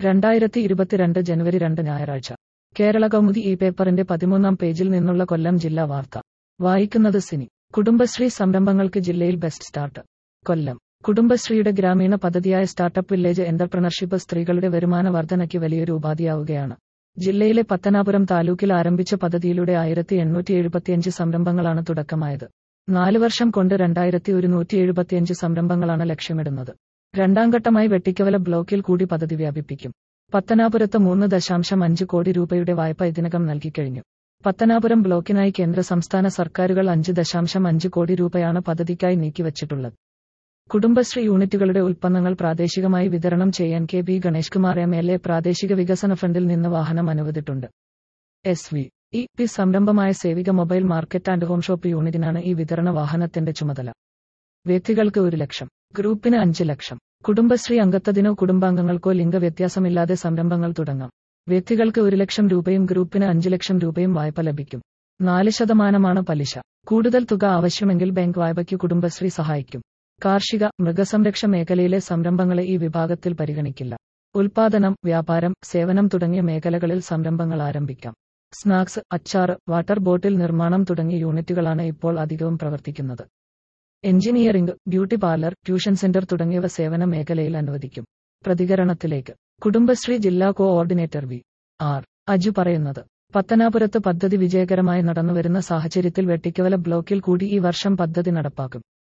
രണ്ടായിരത്തി ഇരുപത്തിരണ്ട് ജനുവരി രണ്ട് ഞായറാഴ്ച കേരള കൗമുദി ഈ പേപ്പറിന്റെ പതിമൂന്നാം പേജിൽ നിന്നുള്ള കൊല്ലം ജില്ലാ വാർത്ത വായിക്കുന്നത് സിനി കുടുംബശ്രീ സംരംഭങ്ങൾക്ക് ജില്ലയിൽ ബെസ്റ്റ് സ്റ്റാർട്ട് കൊല്ലം കുടുംബശ്രീയുടെ ഗ്രാമീണ പദ്ധതിയായ സ്റ്റാർട്ടപ്പ് വില്ലേജ് എന്റർപ്രണർഷിപ്പ് സ്ത്രീകളുടെ വരുമാന വർധനയ്ക്ക് വലിയൊരു ഉപാധിയാവുകയാണ് ജില്ലയിലെ പത്തനാപുരം താലൂക്കിൽ ആരംഭിച്ച പദ്ധതിയിലൂടെ ആയിരത്തി എണ്ണൂറ്റി എഴുപത്തിയഞ്ച് സംരംഭങ്ങളാണ് തുടക്കമായത് നാല് വർഷം കൊണ്ട് രണ്ടായിരത്തി ഒരുന്നൂറ്റി എഴുപത്തിയഞ്ച് സംരംഭങ്ങളാണ് ലക്ഷ്യമിടുന്നത് രണ്ടാം ഘട്ടമായി വെട്ടിക്കവല ബ്ലോക്കിൽ കൂടി പദ്ധതി വ്യാപിപ്പിക്കും പത്തനാപുരത്ത് മൂന്ന് ദശാംശം അഞ്ച് കോടി രൂപയുടെ വായ്പ ഇതിനകം നൽകിക്കഴിഞ്ഞു പത്തനാപുരം ബ്ലോക്കിനായി കേന്ദ്ര സംസ്ഥാന സർക്കാരുകൾ അഞ്ച് ദശാംശം അഞ്ച് കോടി രൂപയാണ് പദ്ധതിക്കായി നീക്കിവച്ചിട്ടുള്ളത് കുടുംബശ്രീ യൂണിറ്റുകളുടെ ഉൽപ്പന്നങ്ങൾ പ്രാദേശികമായി വിതരണം ചെയ്യാൻ K B Ganesh Kumar M L A പ്രാദേശിക വികസന ഫണ്ടിൽ നിന്ന് വാഹനം അനുവദിച്ചിട്ടുണ്ട് എസ് വി ഇ പി സംരംഭമായ Sevika mobile market and home shop യൂണിറ്റിനാണ് ഈ വിതരണ വാഹനത്തിന്റെ ചുമതല വ്യക്തികൾക്ക് ഒരു ലക്ഷം ഗ്രൂപ്പിന് അഞ്ച് ലക്ഷം കുടുംബശ്രീ അംഗത്വത്തിനോ കുടുംബാംഗങ്ങൾക്കോ ലിംഗവ്യത്യാസമില്ലാതെ സംരംഭങ്ങൾ തുടങ്ങാം വ്യക്തികൾക്ക് ഒരു ലക്ഷം രൂപയും ഗ്രൂപ്പിന് അഞ്ച് ലക്ഷം രൂപയും വായ്പ ലഭിക്കും നാല് ശതമാനമാണ് പലിശ കൂടുതൽ തുക ആവശ്യമെങ്കിൽ ബാങ്ക് വായ്പയ്ക്ക് കുടുംബശ്രീ സഹായിക്കും കാർഷിക മൃഗസംരക്ഷ മേഖലയിലെ സംരംഭങ്ങളെ ഈ വിഭാഗത്തിൽ പരിഗണിക്കില്ല ഉൽപാദനം വ്യാപാരം സേവനം തുടങ്ങിയ മേഖലകളിൽ സംരംഭങ്ങൾ ആരംഭിക്കാം സ്നാക്സ് അച്ചാറ് വാട്ടർ ബോട്ടിൽ നിർമ്മാണം തുടങ്ങിയ യൂണിറ്റുകളാണ് ഇപ്പോൾ അധികവും പ്രവർത്തിക്കുന്നത് engineering beauty parlour tuition centre തുടങ്ങിയവ സേവന മേഖലയിൽ അനുവദിക്കും പ്രതികരണത്തിലേക്ക് കുടുംബശ്രീ ജില്ലാ കോഓർഡിനേറ്റർ വി ആർ അജു പറയുന്നത് പത്തനാപുരത്ത് പദ്ധതി വിജയകരമായി നടന്നുവരുന്ന സാഹചര്യത്തിൽ വെട്ടിക്കവല ബ്ലോക്കിൽ കൂടി ഈ വർഷം പദ്ധതി നടപ്പാക്കും